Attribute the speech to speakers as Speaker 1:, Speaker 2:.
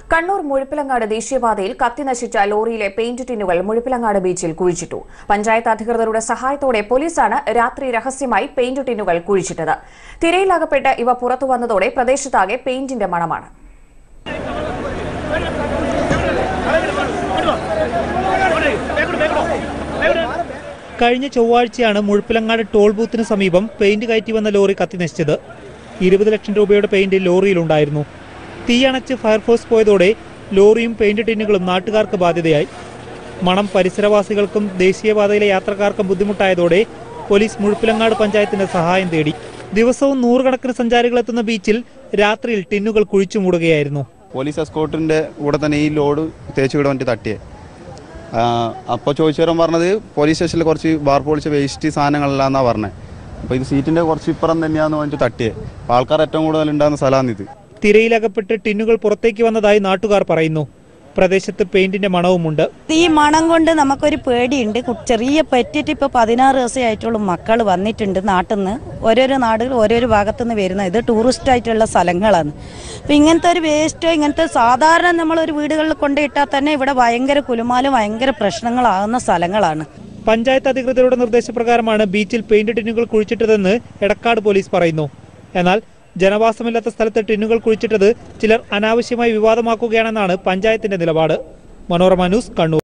Speaker 1: കണ്ണൂർ മുഴപ്പിലങ്ങാട് ദേശീയപാതയിൽ കത്തിനശിച്ച ലോറിയിലെ പെയിന്റ് ടിന്നുകൾ മുഴപ്പിലങ്ങാട് ബീച്ചിൽ കുഴിച്ചിട്ടു പഞ്ചായത്ത് അധികൃതരുടെ സഹായത്തോടെ പോലീസാണ് രാത്രി രഹസ്യമായി പെയിന്റ് ടിന്നുകൾ കുഴിച്ചിട്ടത് തിരയിലകപ്പെട്ട് ഇവ പുറത്തു വന്നതോടെ പ്രദേശത്താകെ പെയിന്റിന്റെ മണമാണ്
Speaker 2: കഴിഞ്ഞ ചൊവ്വാഴ്ചയാണ് മുഴപ്പിലങ്ങാട് ടോൾ ബൂത്തിന് സമീപം പെയിന്റ് കയറ്റി വന്ന ലോറി കത്തിനശിച്ചത് ഇരുപത് ലക്ഷം രൂപയുടെ പെയിന്റ് ലോറിയിലുണ്ടായിരുന്നു തീയണച്ച് ഫയർഫോഴ്സ് പോയതോടെ ലോറിയും പെയിന്റ് ടിന്നുകളും നാട്ടുകാർക്ക് ബാധ്യതയായി മണം പരിസരവാസികൾക്കും ദേശീയപാതയിലെ യാത്രക്കാർക്കും ബുദ്ധിമുട്ടായതോടെ പോലീസ് മുഴപ്പിലങ്ങാട് പഞ്ചായത്തിന്റെ സഹായം തേടി ദിവസവും നൂറുകണക്കിന് സഞ്ചാരികൾ എത്തുന്ന ബീച്ചിൽ രാത്രിയിൽ ടിന്നുകൾ കുഴിച്ചു മൂടുകയായിരുന്നു
Speaker 3: പോലീസ് എസ്കോർട്ടിൻ്റെ കൂടെ തന്നെ ഈ ലോഡ് തേച്ച് വിടാൻ വേണ്ടി തട്ടിയേ അപ്പോൾ ചോദിച്ചവരും പറഞ്ഞത് പോലീസ് സ്റ്റേഷനിൽ കുറച്ച് ബാർ പൊളിച്ച വേസ്റ്റ് സാധനങ്ങളല്ലാന്നാണ് പറഞ്ഞത് അപ്പോൾ ഇത് സീറ്റിൻ്റെ കുറച്ച് ഇപ്പുറം തന്നെയാണെന്ന് പറഞ്ഞിട്ട് തട്ടിയേ അപ്പോൾ ആൾക്കാർ ഏറ്റവും കൂടുതൽ ഉണ്ടാകുന്ന സ്ഥലമാണ് ഇത്
Speaker 2: തിരയിലകപ്പെട്ട് ടിന്നുകൾ പുറത്തേക്ക് വന്നതായി നാട്ടുകാർ പറയുന്നു പ്രദേശത്ത് പെയിന്റിന്റെ മണവുമുണ്ട്
Speaker 4: ഈ മണം കൊണ്ട് നമുക്കൊരു പേടിയുണ്ട് കു- ചെറിയ പറ്റിയിട്ട് ഇപ്പോൾ പതിനാറ് ദിവസമായിട്ടുള്ള മക്കൾ വന്നിട്ടുണ്ട് നാട്ടിൽ നിന്ന് ഓരോരോ നാടുകൾ ഓരോരോ ഭാഗത്തു നിന്ന് വരുന്നത് ഇത് ടൂറിസ്റ്റ് ആയിട്ടുള്ള സ്ഥലങ്ങളാണ് അപ്പം ഇങ്ങനത്തെ ഒരു വേസ്റ്റോ ഇങ്ങനത്തെ സാധാരണ നമ്മളൊരു വീടുകളിൽ കൊണ്ടിട്ടാൽ തന്നെ ഇവിടെ ഭയങ്കര കുലുമാലും ഭയങ്കര പ്രശ്നങ്ങളാകുന്ന സ്ഥലങ്ങളാണ്
Speaker 2: പഞ്ചായത്ത് അധികൃതരുടെ നിർദ്ദേശപ്രകാരമാണ് ബീച്ചിൽ പെയിന്റ് ടിന്നുകൾ കുഴിച്ചിട്ടതെന്ന് എടക്കാട് പോലീസ് പറയുന്നു എന്നാൽ ജനവാസമില്ലാത്ത സ്ഥലത്ത് ടിന്നുകൾ കുഴിച്ചിട്ടത് ചിലർ അനാവശ്യമായി വിവാദമാക്കുകയാണെന്നാണ് പഞ്ചായത്തിന്റെ നിലപാട് മനോരമ ന്യൂസ് കണ്ണൂർ